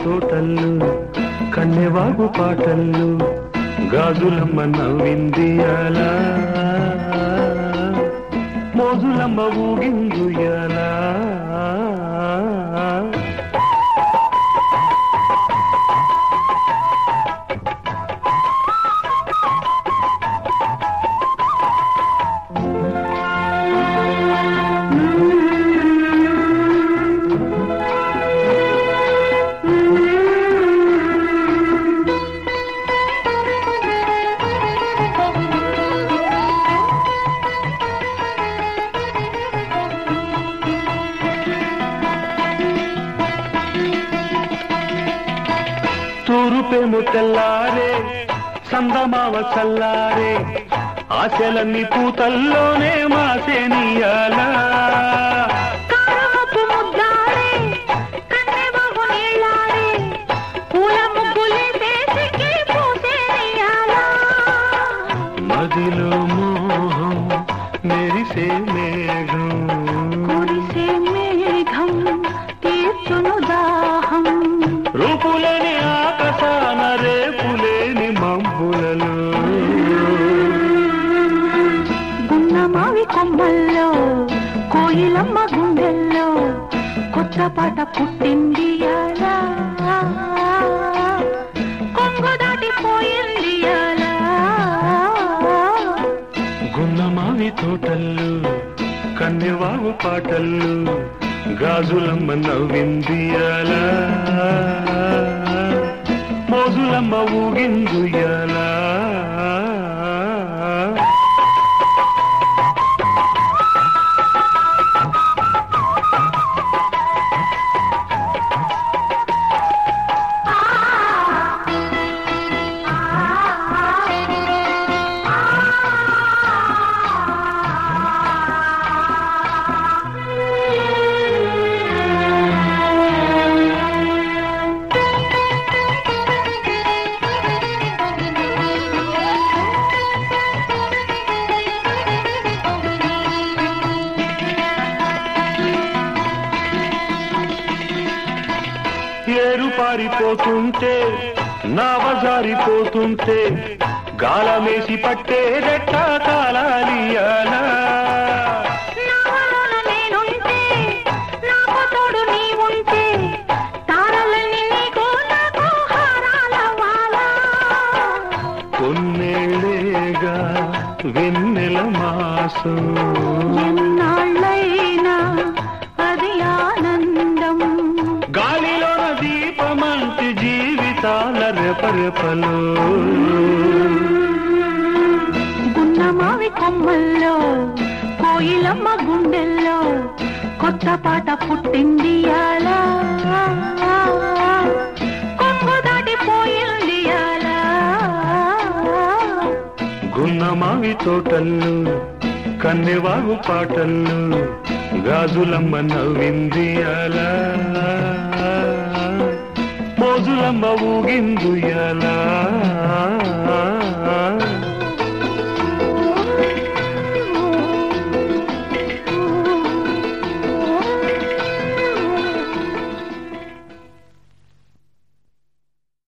తోటల్లు కన్నెవాగు పాటల్లు గాజులమ్మ నవ్విందియాలా మోజులమ్మ ఊగిందుయాలా తూరుపేము తెల్లారే సందమావ చల్లారే ఆశలన్నీ పూతల్లోనే మాసేనియాలా కారమపు ముద్దాడే కన్నెబాబు నీళ్ళాడే పూల ముగ్గులేసేసికి పూసేయాలా మదిలో మోహం మెరిసే మేఘం కురిసే మేఘం తీర్చును దాహం రూపులేని ఆకాశాన రేపులేని మబ్బులలో గున్నమావి కొమ్మల్లో కోయిలమ్మ గుండెల్లో కొత్త పాట పుట్టింది అలా కొంగు దాటిపోయింది అలా గున్నమావి తోటల్లు కన్నెవాగు పాటల్లు గాజులమ్మ నవ్విందియాలా మోజులమ్మ ఊగిందుయాలా ఏరు పారిపోతుంటే నావ జారిపోతుంటే గాలమేసి పట్టేదెట్ట కాలాలియాలా నావలోన నేనుంటే నాకు తోడు నీవుంటే తారలన్నీ నీకు నాకు హారాలవ్వాలా కొన్నేళ్ళేగా వెన్నెల మాసం ఎన్నాళ్ళైనా అది ఆనందం గాలిలోన దీపమంటి జీవితాల రెపరెపలు గున్నమావి కొమ్మల్లో కోయిలమ్మ గుండెల్లో కొత్త పాట పుట్టింది అలా కొంగు దాటిపోయింది అలా గున్నమావి తోటల్లు కన్నెవాగు పాటల్లు గాజులమ్మ నవ్విందియాలా మోజులమ్మ ఊగిందుయాలా